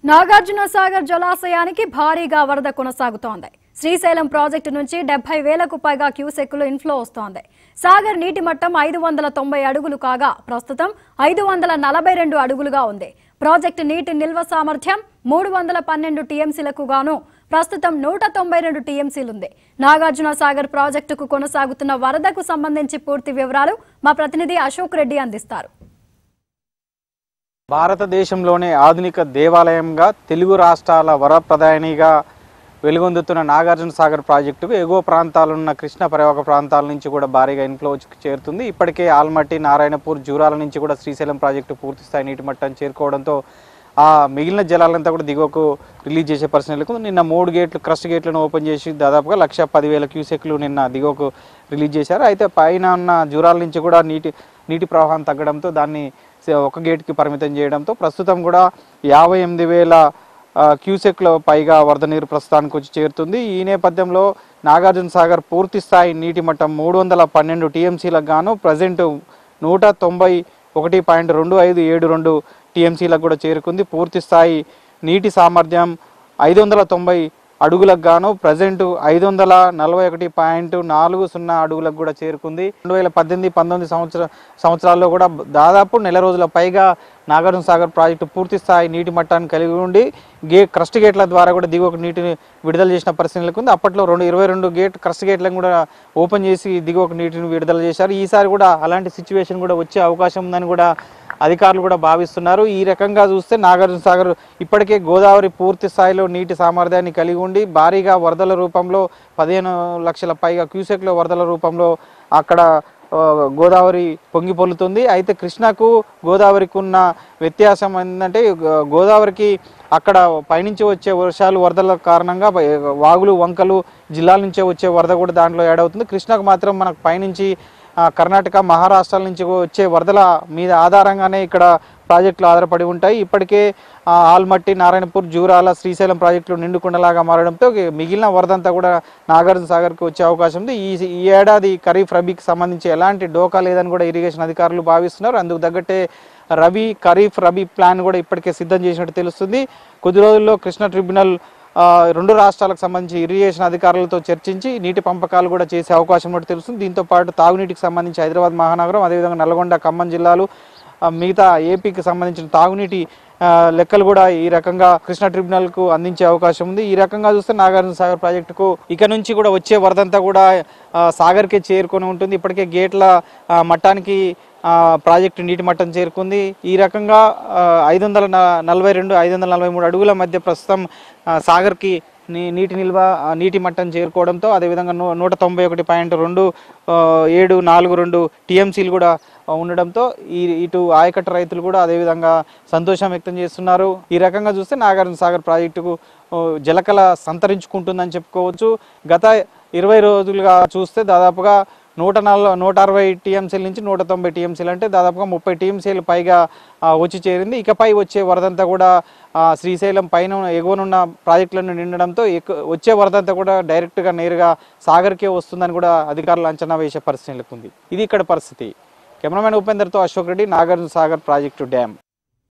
నాగార్జున సాగర్ జలాశయానికి భారీగా వరద కొనసాగుతోంది శ్రీశైలం ప్రాజెక్టు నుంచి డెబ్బై వేలకు పైగా క్యూసెక్కులు ఇన్ఫ్లో వస్తోంది సాగర్ నీటి మట్టం ఐదు వందల తొంభై అడుగులు కాగా ప్రస్తుతం ఐదు వందల నలభై రెండు అడుగులుగా ఉంది ప్రాజెక్టు నీటి నిల్వ సామర్థ్యం మూడు వందల పన్నెండు టీఎంసీలకు గాను ప్రస్తుతం నూట తొంభై రెండు టీఎంసీలుంది నాగార్జున సాగర్ ప్రాజెక్టుకు కొనసాగుతున్న వరదకు సంబంధించి పూర్తి వివరాలు మా ప్రతినిధి అశోక్ రెడ్డి అందిస్తారు భారతదేశంలోనే ఆధునిక దేవాలయంగా తెలుగు రాష్ట్రాల వరప్రదాయనిగా వెలుగొందుతున్న నాగార్జున సాగర్ ప్రాజెక్టుకు ఎగువ ప్రాంతాలున్న కృష్ణ పరివాహక ప్రాంతాల నుంచి కూడా భారీగా ఇన్ఫ్లో వచ్చి చేరుతుంది ఇప్పటికే ఆల్మట్టి నారాయణపూర్ జూరాల నుంచి కూడా శ్రీశైలం ప్రాజెక్టు పూర్తి స్థాయి నీటి మట్టం చేరుకోవడంతో ఆ మిగిలిన జలాలంతా కూడా దిగువకు రిలీజ్ చేసే పరిస్థితులకు నిన్న మూడు గేట్లు క్రస్ట్ గేట్లను ఓపెన్ చేసి దాదాపుగా లక్ష పదివేల క్యూసెక్లు నిన్న దిగువకు రిలీజ్ చేశారు అయితే పైన ఉన్న జూరాల నుంచి కూడా నీటి నీటి ప్రవాహం తగ్గడంతో దాన్ని స- ఒక గేట్కి పరిమితం చేయడంతో ప్రస్తుతం కూడా యాభై ఎనిమిది వేల ఆ, క్యూసెక్ల పైగా వరద నీరు ప్రస్తుతానికి వచ్చి చేరుతుంది ఈ నేపథ్యంలో నాగార్జున సాగర్ పూర్తి స్థాయి నీటి మట్టం మూడు వందల పన్నెండు టీఎంసీలకు గాను ప్రజెంట్ నూట తొంభై ఒకటి పాయింట్ రెండు ఐదు ఏడు రెండు టీఎంసీలకు కూడా చేరుకుంది పూర్తి స్థాయి నీటి సామర్థ్యం ఐదు వందల తొంభై అడుగులకు గాను ప్రజెంట్ ఐదు వందల నలభై ఒకటి పాయింట్ నాలుగు సున్నా అడుగులకు కూడా చేరుకుంది రెండు వేల పద్దెనిమిది పంతొమ్మిది సంవత్సర సంవత్సరాల్లో కూడా దాదాపు నెల రోజుల పైగా నాగార్జున సాగర్ ప్రాజెక్టు పూర్తి స్థాయి నీటి మట్టాన్ని కలిగి ఉండి గే క్రస్ట్ గేట్ల ద్వారా కూడా దిగువకు నీటిని విడుదల చేసిన పరిస్థితులకు ఉంది అప్పట్లో రెండు ఇరవై రెండు గేట్ క్రస్ట్ గేట్లను కూడా ఓపెన్ చేసి దిగువకు నీటిని విడుదల చేశారు ఈసారి కూడా అలాంటి సిచ్యువేషన్ కూడా వచ్చే అవకాశం ఉందని కూడా అధికారులు కూడా భావిస్తున్నారు ఈ రకంగా చూస్తే నాగార్జున సాగర్ ఇప్పటికే గోదావరి పూర్తి స్థాయిలో నీటి సామర్థ్యాన్ని కలిగి ఉండి భారీగా వరదల రూపంలో పదిహేను లక్షల పైగా క్యూసెక్ల వరదల రూపంలో అక్కడ ఆ, గోదావరి పొంగి పొల్లుతుంది అయితే కృష్ణకు గోదావరికి ఉన్న వ్యత్యాసం ఏంటంటే గో- గోదావరికి అక్కడ పైనుంచి వచ్చే వర్షాలు వరదల కారణంగా బ- వాగులు వంకలు జిల్లాల నుంచే వచ్చే వరద కూడా దాంట్లో యాడ్ అవుతుంది కృష్ణకు మాత్రం మనకు పైనుంచి ఆ, కర్ణాటక మహారాష్ట్ర నుంచి వచ్చే వరదల మీద ఆధారంగానే ఇక్కడ ప్రాజెక్టులు ఆధారపడి ఉంటాయి ఇప్పటికే ఆ, ఆల్మట్టి నారాయణపూర్ జూరాల శ్రీశైలం ప్రాజెక్టులు నిండుకుండలాగా మారడంతో ఇక మిగిలిన వరదంతా కూడా నాగార్జున సాగర్కి వచ్చే అవకాశం ఉంది ఈ ఈ ఏడాది ఖరీఫ్ రబీకి సంబంధించి ఎలాంటి డోకా లేదని కూడా ఇరిగేషన్ అధికారులు భావిస్తున్నారు అందుకు తగ్గట్టే రబీ ఖరీఫ్ రబీ ప్లాన్ కూడా ఇప్పటికే సిద్ధం చేసినట్టు తెలుస్తుంది కొద్ది రోజుల్లో కృష్ణ ట్రిబ్యునల్ ఆ, రెండు రాష్ట్రాలకు సంబంధించి ఇరిగేషన్ అధికారులతో చర్చించి నీటి పంపకాలు కూడా చేసే అవకాశం ఉన్నట్టు తెలుస్తుంది దీంతో పాటు తాగునీటికి సంబంధించి హైదరాబాద్ మహానగరం అదేవిధంగా నల్గొండ ఖమ్మం జిల్లాలు ఆ, మిగతా ఏపీకి సంబంధించిన తాగునీటి ఆ, లెక్కలు కూడా ఈ రకంగా కృష్ణా ట్రిబ్యునల్ కు అందించే అవకాశం ఉంది ఈ రకంగా చూస్తే నాగార్జున సాగర్ ప్రాజెక్టుకు ఇక నుంచి కూడా వచ్చే వరదంతా కూడా ఆ, సాగర్కే చేరుకొని ఉంటుంది ఇప్పటికే గేట్ల ఆ, మట్టానికి ఆ, ప్రాజెక్టు నీటి మట్టం చేరుకుంది ఈ రకంగా ఐదు వందల నలభై రెండు ఐదు వందల నలభై మూడు అడుగుల మధ్య ప్రస్తుతం ఆ, సాగర్కి నీ నీటి నిల్వ ఆ, నీటి మట్టం చేరుకోవడంతో అదేవిధంగా నూ నూట తొంభై ఒకటి పాయింట్ రెండు ఆ, ఏడు నాలుగు రెండు టీఎంసీలు కూడా ఆ, ఉండడంతో ఈ ఇటు ఆయకట్ట రైతులు కూడా అదేవిధంగా సంతోషం వ్యక్తం చేస్తున్నారు ఈ రకంగా చూస్తే నాగార్జున సాగర్ ప్రాజెక్టుకు ఓ, జలకళ సంతరించుకుంటుందని చెప్పుకోవచ్చు గత ఇరవై రోజులుగా చూస్తే దాదాపుగా నూట నల నూట అరవై టీఎంసీల నుంచి నూట తొంభై టీఎంసీలు అంటే దాదాపుగా ముప్పై టీఎంసీలు పైగా ఆ, వచ్చి చేరింది ఇకపై వచ్చే వరదంతా కూడా ఆ, శ్రీశైలం పైన ఎగువనున్న ప్రాజెక్టులను నిండడంతో ఎక్కు వచ్చే వరదంతా కూడా డైరెక్ట్గా నేరుగా సాగర్కే వస్తుందని కూడా అధికారులు అంచనా వేసే పరిస్థితి నెలకొంది ఇది ఇక్కడ పరిస్థితి కెమెరామెన్ ఉపేందర్తో అశోక్ రెడ్డి నాగార్జున సాగర్ ప్రాజెక్టు డ్యామ్